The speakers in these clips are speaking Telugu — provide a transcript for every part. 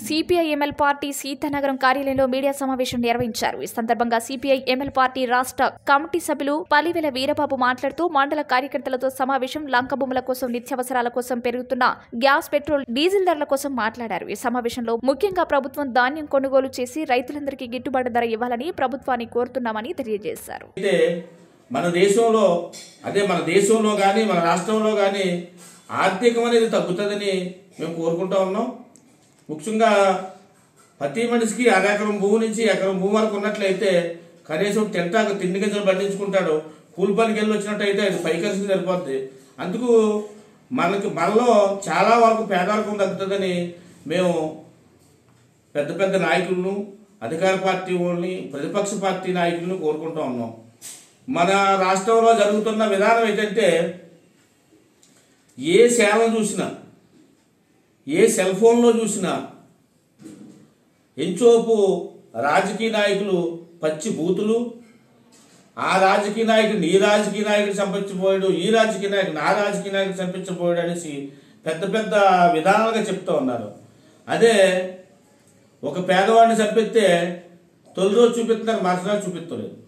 సిపిఐ ఎంఎల్ పార్టీ సీతానగరం కార్యాలయంలో మీడియా సమావేశం నిర్వహించారు ఈ సందర్భంగా సిపిఐ ఎంఎల్ పార్టీ రాష్ట్ర కమిటీ సభ్యులు పలివెల వీరబాబు మాట్లాడుతూ మండల కార్యకర్తలతో సమావేశం లంక భూముల కోసం నిత్యావసరాల కోసం పెరుగుతున్న గ్యాస్ పెట్రోల్ డీజిల్ ధరల కోసం మాట్లాడారు ఈ సమావేశంలో ముఖ్యంగా ప్రభుత్వం ధాన్యం కొనుగోలు చేసి రైతులందరికీ గిట్టుబాటు ధర ఇవ్వాలని ప్రభుత్వాన్ని కోరుతున్నామని తెలియజేశారు అయితే మన దేశంలో అదే మన దేశంలో కానీ మన రాష్ట్రంలో కానీ ఆర్థికం అనేది తగ్గుతుందని మేము కోరుకుంటా ఉన్నాం ముఖ్యంగా ప్రతి మనిషికి అర ఎకరం భూమి నుంచి ఎకరం భూమి వరకు ఉన్నట్లయితే కనీసం తింటాక తిండి గింజలు పండించుకుంటాడు కూలి పనికి వెళ్ళి వచ్చినట్టయితే అది పైకరిసి సరిపోద్ది అందుకు మనకి మనలో చాలా వరకు పేదరికం తగ్గుతుందని మేము పెద్ద పెద్ద నాయకులను అధికార పార్టీ వాళ్ళని ప్రతిపక్ష పార్టీ నాయకులను కోరుకుంటూ ఉన్నాం మన రాష్ట్రంలో జరుగుతున్న విధానం ఏంటంటే ఏ సేవలు చూసినా ఏ సెల్ ఫోన్లో చూసినా ఎంచోపు రాజకీయ నాయకులు పచ్చి బూతులు ఆ రాజకీయ నాయకుడు నీ రాజకీయ నాయకుడు చంపించబోయాడు ఈ రాజకీయ నాయకుడు నా రాజకీయ నాయకుడు చంపించబోయాడు అనేసి పెద్ద పెద్ద విధానాలుగా చెప్తూ ఉన్నారు అదే ఒక పేదవాడిని చంపిస్తే తొలి రోజు చూపిస్తున్నారు మరుసటి చూపిస్తలేదు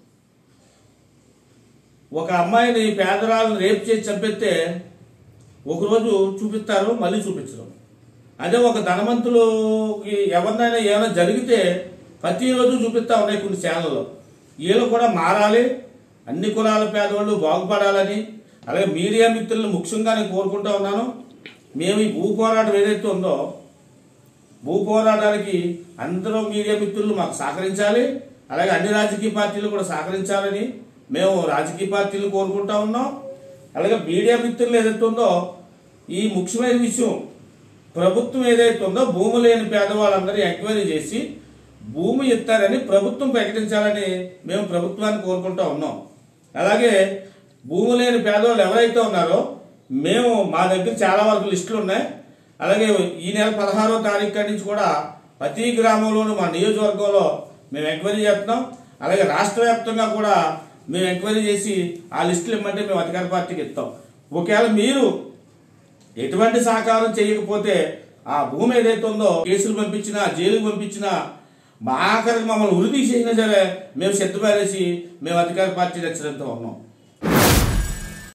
ఒక అమ్మాయిని పేదరాలను రేపు చేసి చంపిస్తే ఒకరోజు చూపిస్తారు మళ్ళీ చూపించరు అదే ఒక ధనవంతులకి ఎవరినైనా ఏమైనా జరిగితే ప్రతిరోజు చూపిస్తా ఉన్నాయి కొన్ని ఛానల్లో వీళ్ళు కూడా మారాలి అన్ని కులాల పేదవాళ్ళు బాగుపడాలని అలాగే మీడియా మిత్రులను ముఖ్యంగా నేను కోరుకుంటా ఉన్నాను మేము ఈ భూ పోరాటం ఏదైతే ఉందో భూ పోరాటానికి అందరూ మీడియా మిత్రులు మాకు సహకరించాలి అలాగే అన్ని రాజకీయ పార్టీలు కూడా సహకరించాలని మేము రాజకీయ పార్టీలు కోరుకుంటా ఉన్నాం అలాగే మీడియా మిత్రులు ఏదైతే ఉందో ఈ ముఖ్యమైన విషయం ప్రభుత్వం ఏదైతే ఉందో భూమి లేని పేదవాళ్ళందరూ ఎంక్వైరీ చేసి భూమి ఇస్తారని ప్రభుత్వం ప్రకటించాలని మేము ప్రభుత్వాన్ని కోరుకుంటా ఉన్నాం అలాగే భూమి లేని పేదవాళ్ళు ఎవరైతే ఉన్నారో మేము మా దగ్గర చాలా వరకు లిస్టులు ఉన్నాయి అలాగే ఈ నెల పదహారో తారీఖు కాడి నుంచి కూడా ప్రతి గ్రామంలోనూ మా నియోజకవర్గంలో మేము ఎంక్వైరీ చేస్తున్నాం అలాగే రాష్ట్ర వ్యాప్తంగా కూడా మేము ఎంక్వైరీ చేసి ఆ లిస్టులు ఇమ్మంటే మేము అధికార పార్టీకి ఇస్తాం ఒకవేళ మీరు ఎటువంటి సహకారం చేయకపోతే ఆ భూమి ఏదైతే ఉందో కేసులు పంపించినా జైలుకు పంపించినా మా ఆఖరికి మమ్మల్ని ఉరి తీసేసినా సరే మేము సిద్ధపడేసి మేము అధికార పార్టీ రక్షణతో ఉన్నాం